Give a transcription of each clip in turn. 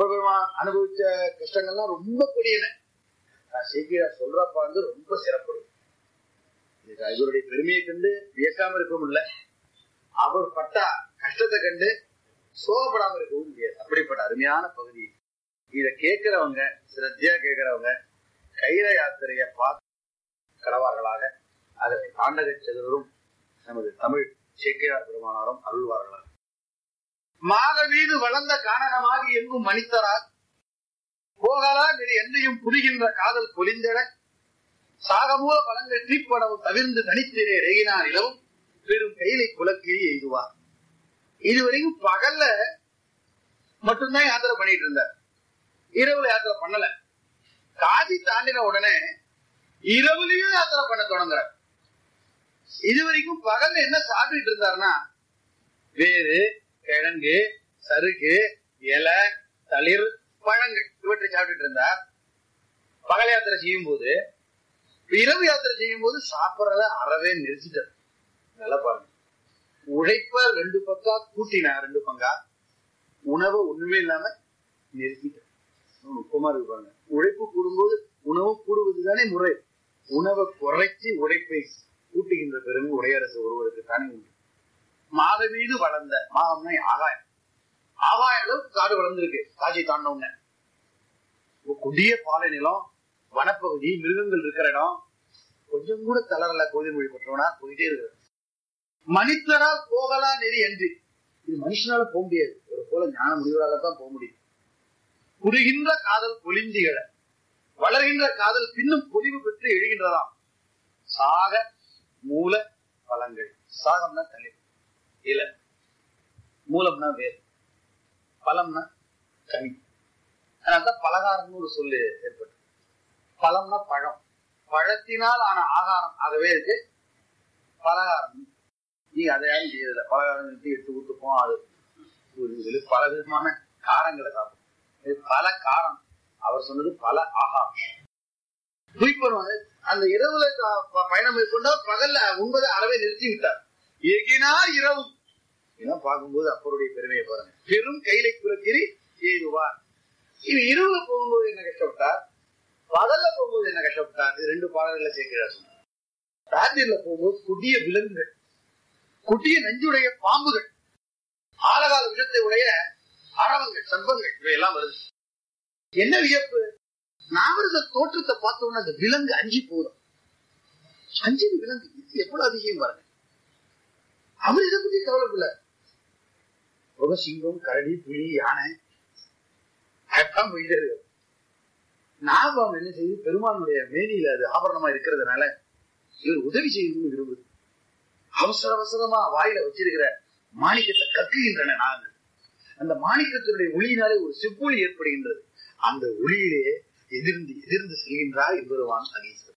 அப்பர் பெருமான் அனுபவிச்ச கஷ்டங்கள்லாம் ரொம்ப கொடியன சீக்கிரம் சொல்றப்ப வந்து ரொம்ப சிறப்பு இவருடைய பெருமையை கண்டு வியக்காம இருக்கவும் இல்லை அவர் பட்ட கஷ்டத்தை கண்டு சோகப்படாம இருக்கவும் முடியாது அப்படிப்பட்ட அருமையான பகுதி இத கேட்கிறவங்க சிரத்தையா கேட்கிறவங்க கைல யாத்திரைய பார்த்து கடவார்களாக அதற்கு தாண்டக செல்வரும் நமது தமிழ் சேக்கியார் பெருமானாரும் அருள்வார்களாக மாக வீடு வளர்ந்த காணகமாகி எங்கும் மனிதரால் போகலா நெறி என்னையும் புரிகின்ற காதல் பொலிந்தட சாகமூல பலங்கள் தீப்படவும் தவிர்ந்து தனித்திரே ரேகினான் நிலவும் பெரும் கையிலை குலக்கிரி எய்துவார் இதுவரைக்கும் பகல்ல மட்டும்தான் யாத்திரை பண்ணிட்டு இருந்தார் இரவுல யாத்திரை பண்ணல காதி தாண்டின உடனே இரவுலயும் யாத்திரை பண்ண தொடங்குற இதுவரைக்கும் பகல்ல என்ன சாப்பிட்டு இருந்தாருன்னா வேறு கிழங்கு சருகு இலை தளிர் பழங்கள் இவற்றை சாப்பிட்டுட்டு இருந்தார் பகல் யாத்திரை செய்யும் போது இரவு யாத்திரை செய்யும் போது சாப்பிடறத அறவே நிறுத்திட்டார் நல்லா பாருங்க உழைப்ப ரெண்டு பக்கா கூட்டினா ரெண்டு பங்கா உணவை ஒண்ணுமே இல்லாம நிறுத்திட்டார் நுட்பமா இருக்கு பாருங்க உழைப்பு கூடும்போது உணவு கூடுவது தானே முறை உணவை குறைச்சி உழைப்பை கூட்டுகின்ற பெருமை உடையரசு ஒருவருக்கு தானே உண்டு மாத மீது வளர்ந்த மாதம்னா ஆகாயம் ஆகாய அளவுக்கு காடு வளர்ந்துருக்கு காட்சி தாண்ட உடனே கொடிய பாலை நிலம் வனப்பகுதி மிருகங்கள் இருக்கிற இடம் கொஞ்சம் கூட தளரல கோயில் மொழி பெற்றவனா போயிட்டே இருக்கிறார் மனிதரால் போகலா நெறி என்று இது மனுஷனால போக முடியாது ஒரு போல ஞான முடிவரால தான் போக முடியும் புரிகின்ற காதல் பொலிந்திகள வளர்கின்ற காதல் பின்னும் பொலிவு பெற்று எழுகின்றதாம் சாக மூல பழங்கள் சாகம்னா தலை இல மூலம்னா வேர் பழம்னா கனி அதனால்தான் பலகாரம்னு ஒரு சொல்லு ஏற்பட்டு பழம்னா பழம் பழத்தினால் ஆன ஆகாரம் ஆகவே இருக்கு பலகாரம் நீ அதை யாரும் செய்யறதில்ல பலகாரம் எடுத்து எடுத்து ஊத்துப்போம் அது ஒரு பல விதமான காரங்களை சாப்பிடும் இது பல காரம் அவர் சொன்னது பல ஆகாரம் குறிப்பருவாங்க அந்த இரவுல பயணம் மேற்கொண்டா பகல்ல உண்பதை அறவே நிறுத்தி விட்டார் எகினா இரவும் இதெல்லாம் பார்க்கும்போது அப்பருடைய பெருமையை பாருங்க பெரும் கைலை குலக்கிரி எய்துவார் இவர் இரவுல போகும்போது என்ன கஷ்டப்பட்டார் பகல்ல போகும்போது என்ன கஷ்டப்பட்டார் இது ரெண்டு பாடல்களை சேர்க்கிறார் ராத்திரில போகும்போது கொடிய விலங்குகள் கொடிய நஞ்சுடைய பாம்புகள் ஆலகால விஷத்தை உடைய அரவங்கள் சர்ப்பங்கள் இவையெல்லாம் வருது என்ன வியப்பு நாமரத தோற்றத்தை பார்த்த உடனே அந்த விலங்கு அஞ்சு போதும் அஞ்சு விலங்கு இது எவ்வளவு அதிகம் பாருங்க அவர் இதை பத்தி கவலைப்படல ரொம்ப சிங்கம் கரடி புலி யானை அதான் போயிட்டே இருக்கு நாகம் என்ன செய்யுது பெருமானுடைய மேனியில அது ஆபரணமா இருக்கிறதுனால இவர் உதவி செய்யணும்னு விரும்புது அவசர அவசரமா வாயில வச்சிருக்கிற மாணிக்கத்தை கக்குகின்றன நாங்கள் அந்த மாணிக்கத்தினுடைய ஒளியினாலே ஒரு செவ்வொளி ஏற்படுகின்றது அந்த ஒளியிலே எதிர்ந்து எதிர்ந்து செல்கின்றார் என்பதுவான் அகீஸ்வரர்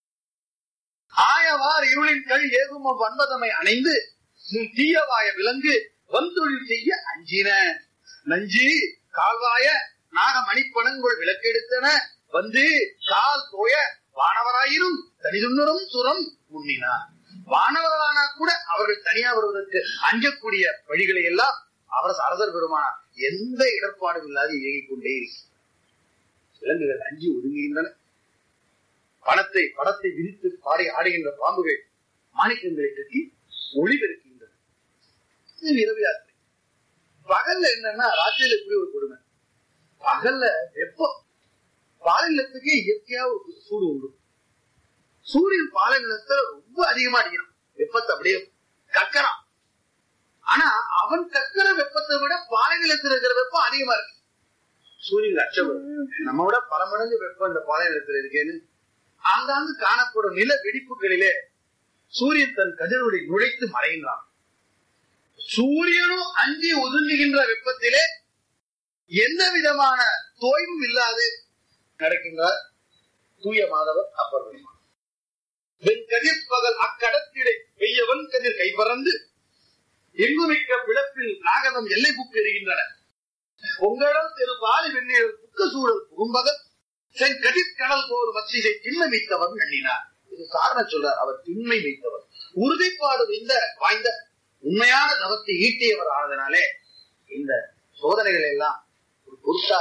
ஆயவார் இருளின் கல் ஏகும் வன்பதமை அணைந்து முன் தீயவாய விலங்கு வந்தொழில் செய்ய அஞ்சின நஞ்சி கால்வாய நாக மணிப்பணங்குள் விளக்கெடுத்தன வந்து கால் தோய வானவராயிரும் தனிதுன்னரும் சுரம் முன்னினார் வானவர்களானா கூட அவர்கள் தனியா வருவதற்கு அஞ்சக்கூடிய வழிகளை எல்லாம் அவர் அரசர் பெருமானார் எந்த இடர்பாடும் இல்லாது இயங்கிக் கொண்டே இருக்கிறார் விலங்குகள் அஞ்சி ஒதுங்குகின்றன பணத்தை படத்தை விரித்து பாடி ஆடுகின்ற பாம்புகள் மாணிக்கங்களை கட்டி ஒளி பெருக்கின்றன இது இரவு யாத்திரை பகல்ல என்னன்னா ராத்திரியில எப்படி ஒரு கொடுமை பகல்ல வெப்பம் பாலினத்துக்கு இயற்கையா ஒரு சூடு உண்டு சூரியன் பாலினத்துல ரொம்ப அதிகமா அடிக்கிறான் வெப்பத்தை அப்படியே கக்கறான் ஆனா அவன் கக்கிற வெப்பத்தை விட பாலைநிலத்தில் இருக்கிற வெப்பம் அதிகமா இருக்கு சூரியன் அச்சம் நம்ம விட பல மடங்கு வெப்பம் இந்த பாலைநிலத்தில் இருக்கேன்னு ஆங்காங்கு காணப்படும் நில வெடிப்புகளிலே சூரியன் தன் கதிரொளி நுழைத்து மறைகின்றான் சூரியனும் அஞ்சி ஒதுங்குகின்ற வெப்பத்திலே எந்த விதமான தோய்வும் இல்லாது நடக்கின்றார் தூய மாதவர் அப்பர் பெருமான் வெண் கதிர் பகல் அக்கடத்திடை பெய்யவன் கதிர் கைபறந்து எங்குமிக்க பிளப்பில் நாகதம் எல்லை புக்கு எறிகின்றன உங்களிடம் திரு பாலி வெந்நீர் புக்க சூழல் புகும்பகல் சென் கதிர் கடல் போல் மத்தியை திண்மை வைத்தவர் எண்ணினார் இது காரணம் சொல்றார் அவர் திண்மை வைத்தவர் உறுதிப்பாடு இந்த வாய்ந்த உண்மையான தவத்தை ஈட்டியவர் ஆனதுனாலே இந்த சோதனைகள் எல்லாம் ஒரு பொருட்டா